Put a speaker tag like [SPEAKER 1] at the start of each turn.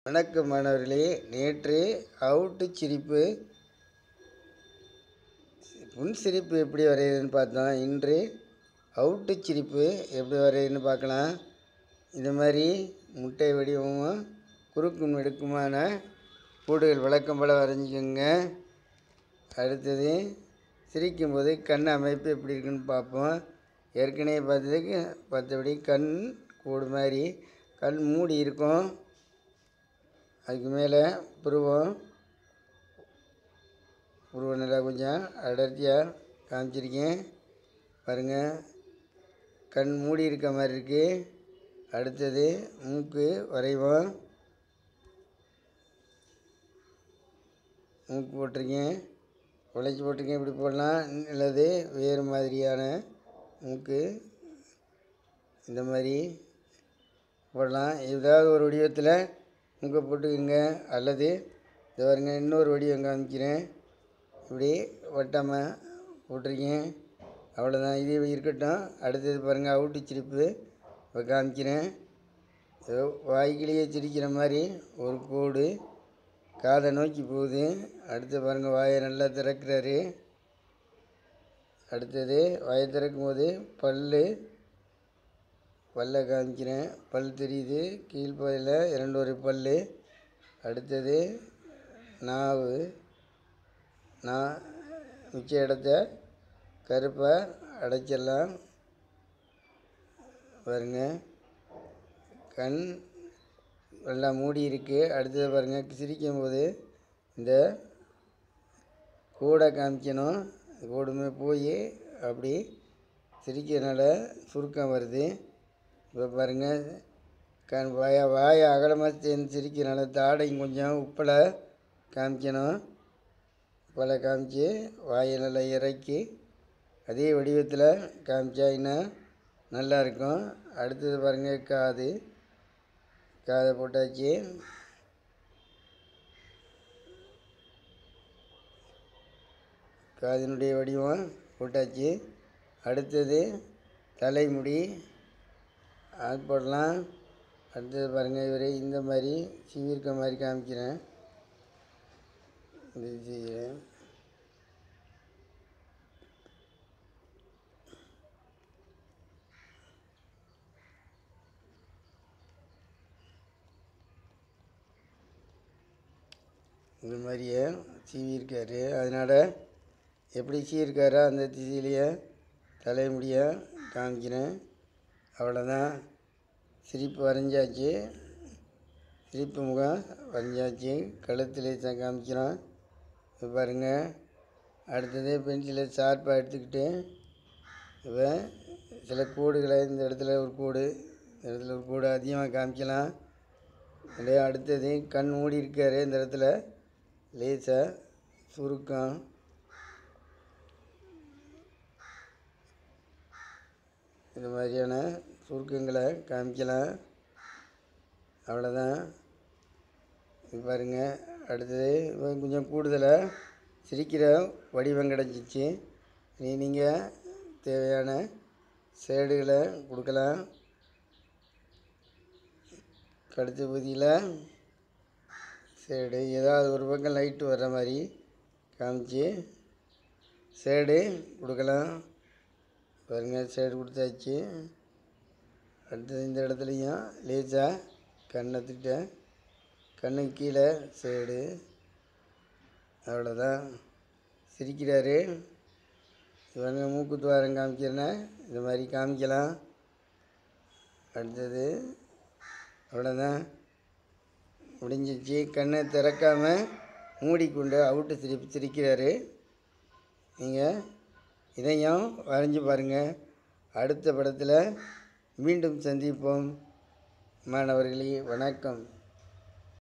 [SPEAKER 1] வணக்கம் மாணவர்களே நேற்று அவுட்டு சிரிப்பு புன்சிரிப்பு எப்படி வரையுதுன்னு பார்த்தோம் இன்று அவுட்டு சிரிப்பு எப்படி வரையுதுன்னு பார்க்கலாம் இது மாதிரி முட்டை வடிவமும் குறுக்கும் நெடுக்குமான கூடுகள் விளக்கம் போல் வரைஞ்சிக்கோங்க அடுத்தது சிரிக்கும்போது கண் அமைப்பு எப்படி இருக்குன்னு பார்ப்போம் ஏற்கனவே பார்த்ததுக்கு மற்றபடி கண் கூடு மாதிரி கண் மூடி இருக்கும் அதுக்கு மேலே புருவம் புருவம் நல்லா கொஞ்சம் அடர்த்தியாக காமிச்சிருக்கேன் பாருங்கள் கண் மூடி இருக்க மாதிரி இருக்குது அடுத்தது மூக்கு வரைவோம் மூக்கு போட்டிருக்கேன் உழைச்சி போட்டிருக்கேன் இப்படி போடலாம் அல்லது வேறு மாதிரியான மூக்கு இந்த மாதிரி போடலாம் ஏதாவது ஒரு வடிவத்தில் மூக்கை போட்டுக்கோங்க அல்லது இது பாருங்க இன்னொரு வடிவம் காமிக்கிறேன் இப்படி வட்டமாக போட்டிருக்கேன் அவ்வளோதான் இது இருக்கட்டும் அடுத்தது பாருங்கள் அவுட்டு சிரிப்பு இப்போ காமிக்கிறேன் ஏதோ வாய்க்கிலேயே சிரிக்கிற மாதிரி ஒரு கோடு காதை நோக்கி போகுது அடுத்து பாருங்கள் வாயை நல்லா திறக்கிறாரு அடுத்தது வாயை திறக்கும் போது பல் பல்லை காமிக்கிறேன் பல் தெரியுது கீழ்ப்பையில் இரண்டு ஒரு பல் அடுத்தது நாவு நான் மிச்ச இடத்த கருப்பை அடைச்சிடலாம் பாருங்க கண் நல்லா மூடி இருக்குது அடுத்தது பாருங்கள் சிரிக்கும் போது இந்த கூடை காமிக்கணும் கூடுமே போய் அப்படி சிரிக்கிறதுனால சுருக்கம் வருது இப்போ பாருங்கள் கண் வாய வாயை அகலமாக சேர்ந்து சிரிக்கிறனால தாடையும் கொஞ்சம் உப்பில் காமிக்கணும் உப்பில் காமிச்சு வாயை நல்லா இறக்கி அதே வடிவத்தில் காமிச்சா இன்னும் நல்லா இருக்கும் அடுத்தது பாருங்கள் காது காதை போட்டாச்சு காதினுடைய வடிவம் போட்டாச்சு அடுத்தது தலைமுடி அது போடலாம் அடுத்தது பாருங்கள் இவர் இந்த மாதிரி சீவிருக்க மாதிரி காமிக்கிறேன் இது செய்கிறேன் இந்த மாதிரியே சீவி இருக்காரு அதனால் எப்படி சீவிருக்காரோ அந்த திசையிலேயே தலைமுடியை காமிக்கிறேன் அவ்வளோதான் சிரிப்பு வரைஞ்சாச்சு சிரிப்பு முகம் வரைஞ்சாச்சு கழுத்தில் தான் காமிக்கிறோம் இப்போ பாருங்கள் அடுத்தது பென்சிலை ஷார்ப்பாக எடுத்துக்கிட்டு இப்போ சில கோடுகளை இந்த இடத்துல ஒரு கோடு இந்த இடத்துல ஒரு கோடு அதிகமாக காமிக்கலாம் அப்படியே அடுத்தது கண் மூடி இருக்காரு இந்த இடத்துல லேசாக சுருக்கம் இந்த மாதிரியான சுருக்கங்களை காமிக்கலாம் அவ்வளோதான் இது பாருங்கள் அடுத்தது இப்போ கொஞ்சம் கூடுதலாக சிரிக்கிற வடிவம் கிடச்சிச்சு நீ நீங்கள் தேவையான ஷேடுகளை கொடுக்கலாம் கடுத்த பகுதியில் ஷேடு ஏதாவது ஒரு பக்கம் லைட்டு வர்ற மாதிரி காமிச்சு ஷேடு கொடுக்கலாம் பாருங்கள் ஷேடு கொடுத்தாச்சு அடுத்தது இந்த இடத்துலையும் லேசாக கண்ணை திட்ட கண்ணுக்கு கீழே ஷேடு அவ்வளோதான் சிரிக்கிறாரு இவங்க மூக்கு துவாரம் காமிக்கிறேன்னா இந்த மாதிரி காமிக்கலாம் அடுத்தது அவ்வளோதான் முடிஞ்சிச்சு கண்ணை திறக்காமல் மூடிக்கொண்டு அவுட்டு சிரிப்பு சிரிக்கிறாரு நீங்கள் இதையும் வரைஞ்சி பாருங்கள் அடுத்த படத்தில் மீண்டும் சந்திப்போம் மாணவர்களே வணக்கம்